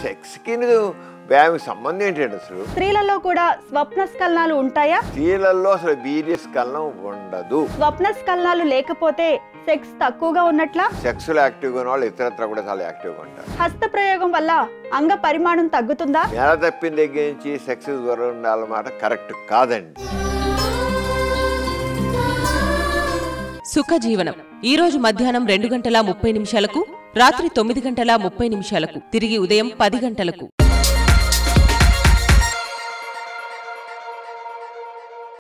సెక్స్కి వ్యాయామం సంబంధం ఏంటండి అసలు స్త్రీలలో కూడా స్వప్న స్ఖలనాలు ఉంటాయా స్త్రీలలో అసలు వీర్య స్కలనం ఉండదు స్వప్న స్ఖలనాలు లేకపోతే సెక్స్ తక్కువగా ఉన్నట్లా సెక్స్లో యాక్టివ్గా ఉన్న వాళ్ళు ఇతరత్ర కూడా చాలా యాక్టివ్గా ఉంటారు హస్త ప్రయోగం వల్ల అంగ పరిమాణం తగ్గుతుందా నెల తప్పిన దగ్గర నుంచి సెక్స్ దూరం ఉండాలన్నమాట కరెక్ట్ కాదండి సుఖజీవనం ఈ రోజు మధ్యాహ్నం రెండు గంటల ముప్పై నిమిషాలకు రాత్రి తొమ్మిది గంటల ముప్పై నిమిషాలకు తిరిగి ఉదయం పది గంటలకు